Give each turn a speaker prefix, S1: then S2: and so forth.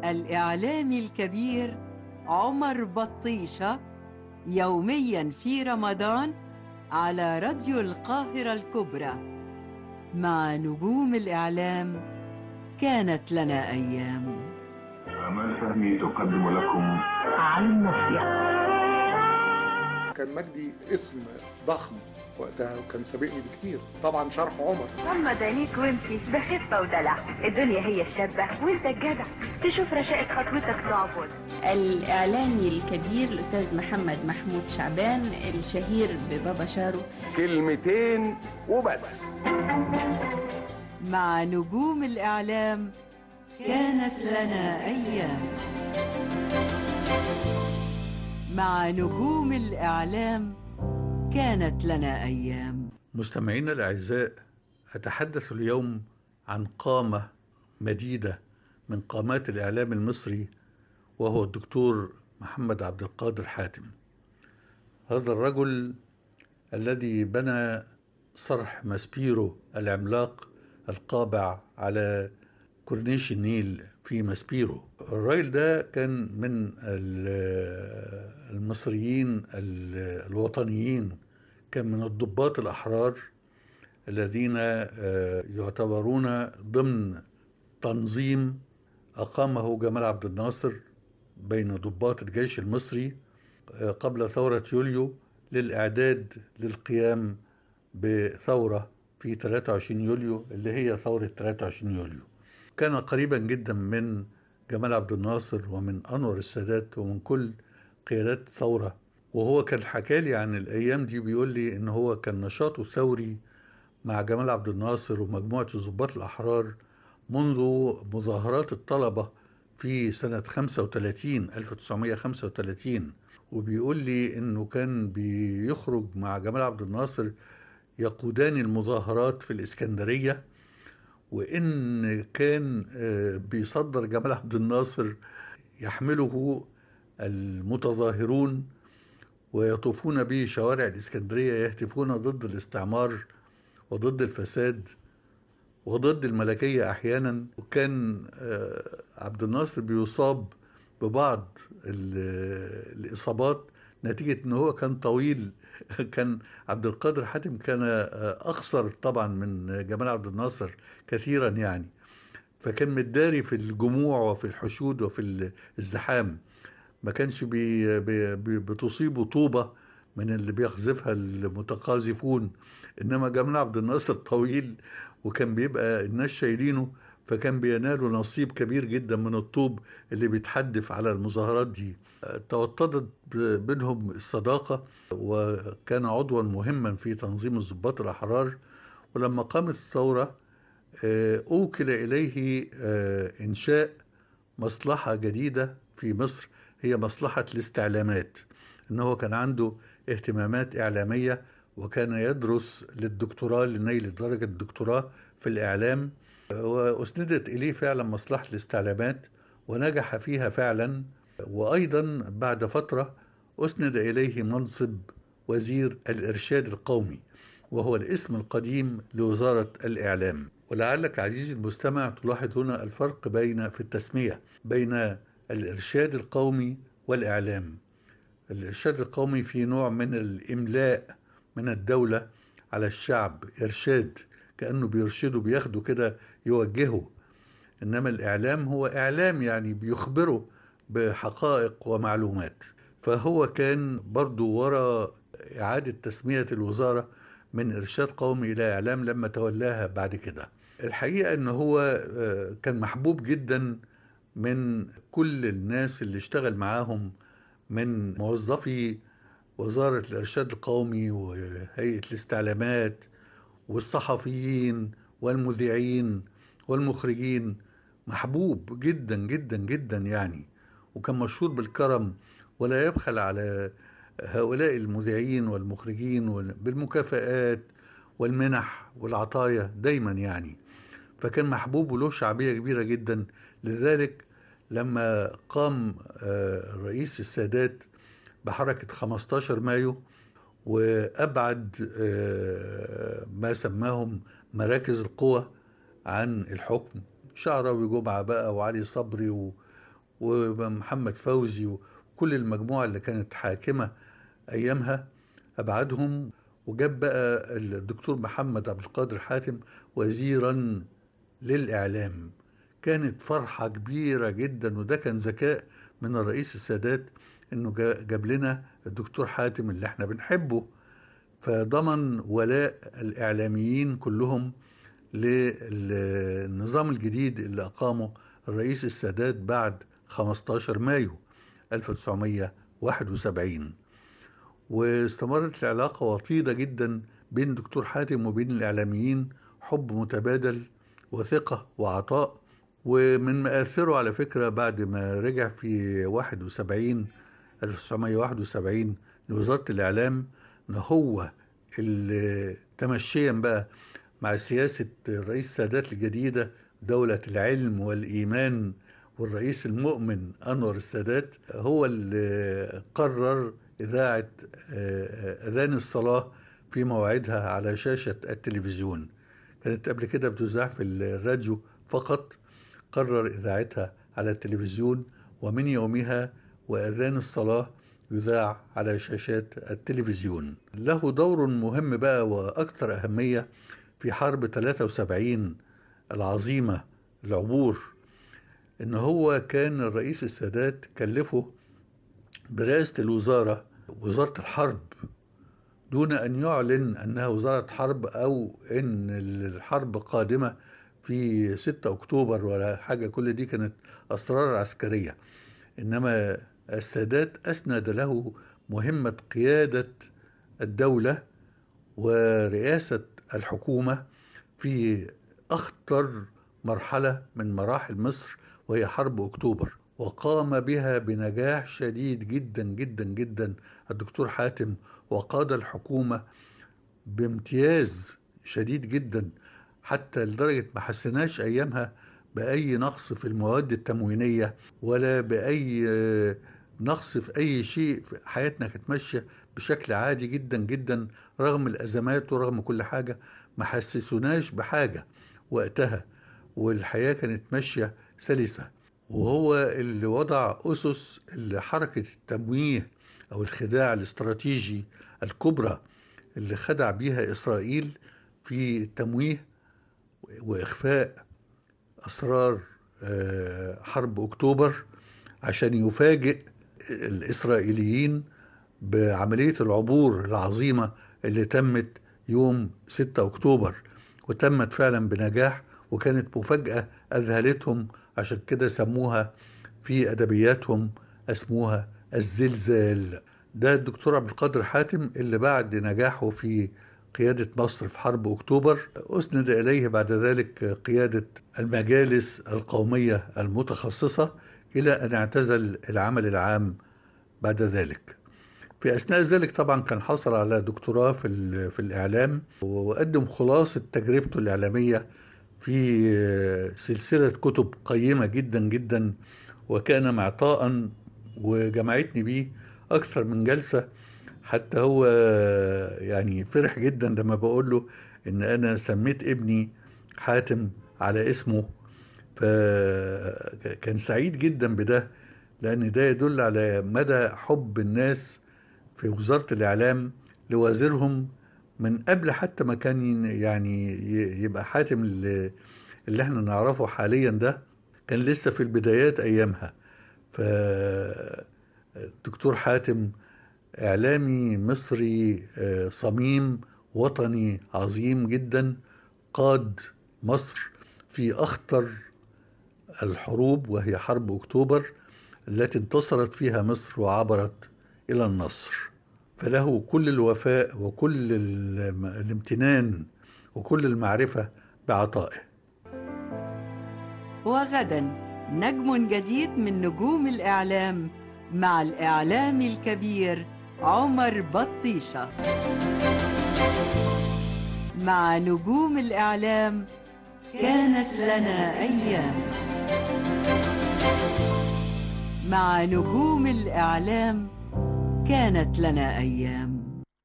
S1: الإعلامي الكبير عمر بطيشة يوميا في رمضان على راديو القاهرة الكبرى مع نجوم الإعلام كانت لنا أيام
S2: أمال فهمي تقدم لكم
S3: على النصيحة
S4: كان مجدي اسم ضخم وقتها وكان سابقني بكتير طبعا شرح عمر
S3: غمض عينيك وامشي ده خفة ودلع الدنيا هي الشابة وانت الجدع تشوف رشاقة خطوتك تعبد
S5: الإعلامي الكبير الأستاذ محمد محمود شعبان الشهير ببابا شارو
S6: كلمتين وبس
S1: مع نجوم الإعلام كانت لنا أيام مع نجوم الإعلام كانت لنا أيام
S7: مستمعينا الأعزاء أتحدث اليوم عن قامة مديدة من قامات الإعلام المصري وهو الدكتور محمد عبد القادر حاتم هذا الرجل الذي بنى صرح ماسبيرو العملاق القابع على كورنيش النيل في ماسبيرو الراجل ده كان من ال- المصريين ال- الوطنيين كان من الضباط الأحرار الذين آه، يعتبرون ضمن تنظيم أقامه جمال عبد الناصر بين ضباط الجيش المصري آه، قبل ثورة يوليو للإعداد للقيام بثورة في 23 يوليو اللي هي ثورة 23 يوليو كان قريبا جدا من جمال عبد الناصر ومن أنور السادات ومن كل قيادات الثورة وهو كان حكى لي عن الأيام دي بيقول لي إن هو كان نشاطه ثوري مع جمال عبد الناصر ومجموعة الضباط الأحرار منذ مظاهرات الطلبة في سنة 35 1935 وبيقول لي إنه كان بيخرج مع جمال عبد الناصر يقودان المظاهرات في الإسكندرية وإن كان آه، بيصدر جمال عبد الناصر يحمله المتظاهرون ويطوفون به شوارع الإسكندرية يهتفون ضد الاستعمار وضد الفساد وضد الملكية أحيانا وكان آه، عبد الناصر بيصاب ببعض ال- الإصابات نتيجة أنه هو كان طويل كان عبد القادر حاتم كان آه، أقصر طبعا من جمال عبد الناصر كثيرا يعني فكان متداري في الجموع وفي الحشود وفي الزحام ما كانش بي بي بي بتصيبه طوبة من اللي بيقذفها المتقاذفون إنما جمال عبد الناصر طويل وكان بيبقى الناس شايلينه فكان بينالوا نصيب كبير جدا من الطوب اللي بيتحدف على المظاهرات دي توطدت ب- بينهم الصداقة وكان عضوا مهما في تنظيم الضباط الأحرار ولما قامت الثورة آه، أوكل إليه آه، إنشاء مصلحة جديدة في مصر هي مصلحة الاستعلامات إن هو كان عنده اهتمامات إعلامية وكان يدرس للدكتوراه لنيل درجة الدكتوراه في الإعلام وأسندت إليه فعلا مصلحة الاستعلامات ونجح فيها فعلا وأيضا بعد فترة أسند إليه منصب وزير الإرشاد القومي وهو الاسم القديم لوزارة الإعلام ولعلك عزيزي المستمع تلاحظ هنا الفرق بين في التسمية بين الإرشاد القومي والإعلام الإرشاد القومي في نوع من الإملاء من الدولة على الشعب إرشاد كأنه بيرشده بياخده كده يوجهه إنما الإعلام هو إعلام يعني بيخبره بحقائق ومعلومات فهو كان برضو وراء إعادة تسمية الوزارة من إرشاد قومي إلى إعلام لما تولاها بعد كده الحقيقة أنه هو آه، كان محبوب جدا من كل الناس اللي اشتغل معاهم من موظفي وزارة الإرشاد القومي وهيئة الاستعلامات والصحفيين والمذيعين والمخرجين محبوب جدا جدا جدا يعني وكان مشهور بالكرم ولا يبخل على هؤلاء المذيعين والمخرجين وال- بالمكافآت والمنح والعطايا دايما يعني فكان محبوب وله شعبية كبيرة جدا لذلك لما قام آه، رئيس السادات بحركة 15 مايو وأبعد آه، ما سماهم مراكز القوى عن الحكم شعراوي جمعة بقى وعلي صبري و- ومحمد فوزي وكل المجموعة اللي كانت حاكمة أيامها أبعدهم وجاب بقى الدكتور محمد عبد القادر حاتم وزيرا للإعلام كانت فرحة كبيرة جدا وده كان ذكاء من الرئيس السادات انه جا- جاب لنا الدكتور حاتم اللي احنا بنحبه فضمن ولاء الاعلاميين كلهم للنظام الجديد اللي اقامه الرئيس السادات بعد 15 مايو 1971 واستمرت العلاقة وطيدة جدا بين دكتور حاتم وبين الإعلاميين حب متبادل وثقة وعطاء ومن مآثره على فكرة بعد ما رجع في 71 1971 لوزارة الإعلام إن هو اللي تمشيا بقى مع سياسة الرئيس السادات الجديدة دولة العلم والإيمان والرئيس المؤمن أنور السادات هو اللي قرر إذاعة آه، أذان الصلاة في موعدها على شاشة التلفزيون كانت قبل كده بتذاع في الراديو فقط قرر إذاعتها على التلفزيون ومن يومها وأذان الصلاة يذاع على شاشات التلفزيون له دور مهم بقى وأكثر أهمية في حرب 73 العظيمة العبور إن هو كان الرئيس السادات كلفه برئاسة الوزارة وزارة الحرب دون أن يعلن أنها وزارة حرب أو أن الحرب قادمة في 6 أكتوبر ولا حاجة كل دي كانت أسرار عسكرية إنما السادات أسند له مهمة قيادة الدولة ورئاسة الحكومة في أخطر مرحلة من مراحل مصر وهي حرب أكتوبر وقام بها بنجاح شديد جدا جدا جدا الدكتور حاتم وقاد الحكومة بامتياز شديد جدا حتى لدرجة ما حسناش أيامها بأي نقص في المواد التموينية ولا بأي آه، نقص في أي شيء في حياتنا كانت ماشية بشكل عادي جدا جدا رغم الأزمات ورغم كل حاجة ما حسسوناش بحاجة وقتها والحياة كانت ماشية سلسة وهو اللي وضع أسس حركة التمويه أو الخداع الاستراتيجي الكبرى اللي خدع بيها إسرائيل في التمويه وإخفاء أسرار آه، حرب أكتوبر عشان يفاجئ الإسرائيليين بعملية العبور العظيمة اللي تمت يوم 6 أكتوبر وتمت فعلا بنجاح وكانت مفاجأة أذهلتهم عشان كده سموها في أدبياتهم اسموها الزلزال ده الدكتور عبد القادر حاتم اللي بعد نجاحه في قيادة مصر في حرب أكتوبر أسند إليه بعد ذلك قيادة المجالس القومية المتخصصة إلى أن اعتزل العمل العام بعد ذلك في أثناء ذلك طبعا كان حصل على دكتوراه في, ال- في الإعلام وقدم خلاصة تجربته الإعلامية في سلسلة كتب قيمة جدا جدا وكان معطاء وجمعتني بيه أكثر من جلسة حتى هو يعني فرح جدا لما بقول له إن أنا سميت ابني حاتم على اسمه فكان سعيد جدا بده لأن ده يدل على مدى حب الناس في وزارة الإعلام لوزيرهم من قبل حتى ما كان يعني ي- يبقى حاتم اللي, اللي احنا نعرفه حاليا ده كان لسه في البدايات أيامها فالدكتور حاتم إعلامي مصري آه، صميم وطني عظيم جدا قاد مصر في أخطر الحروب وهي حرب أكتوبر التي انتصرت فيها مصر وعبرت إلى النصر فله كل الوفاء وكل ال- الامتنان وكل المعرفة بعطائه
S1: وغدا نجم جديد من نجوم الإعلام مع الإعلام الكبير عمر بطيشة مع نجوم الإعلام كانت لنا أيام مع نجوم الإعلام كانت لنا أيام